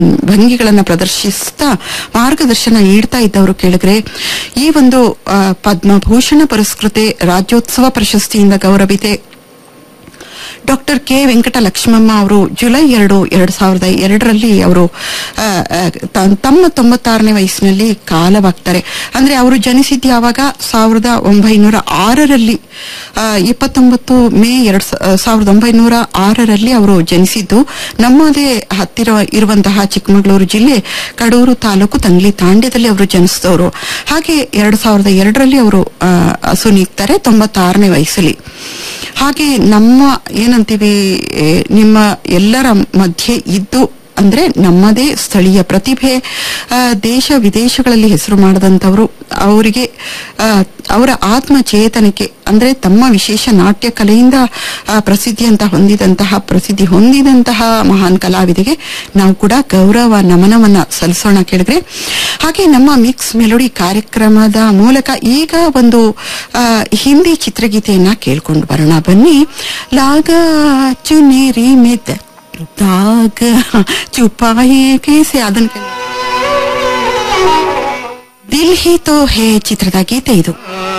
ಭಂಗಿಗಳನ್ನ ಪ್ರದರ್ಶಿಸ್ತಾ ಮಾರ್ಗದರ್ಶನ ನೀಡ್ತಾ ಇದ್ದವರು ಕೇಳಿದ್ರೆ ಈ ಒಂದು ಆ, ಪದ್ಮಭೂಷಣ ಪುರಸ್ಕೃತೆ ರಾಜ್ಯೋತ್ಸವ ಪ್ರಶಸ್ತಿಯಿಂದ ಗೌರವಿತೆ ಡಾಕ್ಟರ್ ಕೆ ವೆಂಕಟ ಲಕ್ಷ್ಮಮ್ಮ ಅವರು ಜುಲೈ ಎರಡು ಎರಡ್ ಸಾವಿರದ ಎರಡರಲ್ಲಿ ಅವರು ಆ, ಆ, ತ- ತಮ್ಮ ತೊಂಬತ್ತಾರನೇ ವಯಸ್ಸಿನಲ್ಲಿ ಕಾಲವಾಗ್ತಾರೆ ಅಂದ್ರೆ ಅವರು ಜನಿಸಿದ್ದು ಯಾವಾಗ ಸಾವಿರದ ಒಂಬೈನೂರ ಆರರಲ್ಲಿ ಆ, ಇಪ್ಪತ್ತೊಂಬತ್ತು ಮೇ ಎರಡ್ ಸಾ- ಸಾವಿರದ ಒಂಬೈನೂರ ಆರರಲ್ಲಿ ಅವರು ಜನಿಸಿದ್ದು ನಮ್ಮದೇ ಹತ್ತಿರ ಇರುವಂತಹ ಚಿಕ್ಕಮಗಳೂರು ಜಿಲ್ಲೆ ಕಡೂರು ತಾಲೂಕು ತಂಗ್ಲಿ ತಾಂಡ್ಯದಲ್ಲಿ ಅವರು ಜನಿಸಿದವರು ಹಾಗೆ ಎರಡ್ ಸಾವಿರದ ಎರಡರಲ್ಲಿ ಅವರು ಆ, ಅಸುನೀಗ್ತಾರೆ ತೊಂಬತ್ತಾರನೇ ವಯಸ್ಸಲ್ಲಿ ಹಾಗೆ ನಮ್ಮ ಏನಂತೀವಿ ಏ, ನಿಮ್ಮ ಎಲ್ಲರ ಮಧ್ಯೆ ಇದ್ದು ಅಂದ್ರೆ ನಮ್ಮದೇ ಸ್ಥಳೀಯ ಪ್ರತಿಭೆ ಆ, ದೇಶ ವಿದೇಶಗಳಲ್ಲಿ ಹೆಸರು ಮಾಡದಂತವರು ಅವರಿಗೆ ಆ, ಅವರ ಆತ್ಮ ಚೇತನಕ್ಕೆ ಅಂದ್ರೆ ತಮ್ಮ ವಿಶೇಷ ನಾಟ್ಯ ಕಲೆಯಿಂದ ಆ, ಪ್ರಸಿದ್ಧಿಯಂತ ಹೊಂದಿದಂತಹ ಪ್ರಸಿದ್ಧಿ ಹೊಂದಿದಂತಹ ಮಹಾನ್ ಕಲಾವಿದೆಗೆ ನಾವು ಕೂಡ ಗೌರವ ನಮನವನ್ನ ಸಲ್ಲಿಸೋಣ ಕೇಳಿದ್ರೆ ಹಾಗೆ ನಮ್ಮ ಮಿಕ್ಸ್ ಮೆಲೋಡಿ ಕಾರ್ಯಕ್ರಮದ ಮೂಲಕ ಈಗ ಒಂದು ಆ, ಹಿಂದಿ ಚಿತ್ರಗೀತೆಯನ್ನ ಕೇಳ್ಕೊಂಡು ಬರೋಣ ಬನ್ನಿ ಲಾಗ ಚುನೇರಿ ಮೆದ್ದ ದಾಗ ಚುಪಾಯಿ ಕೇಸೆ ಅದನ್ನ ಕೇಳ್- ದಿಲ್ ಹಿ ತೋ ಹೇ ಚಿತ್ರದ ಗೀತೆ ಇದು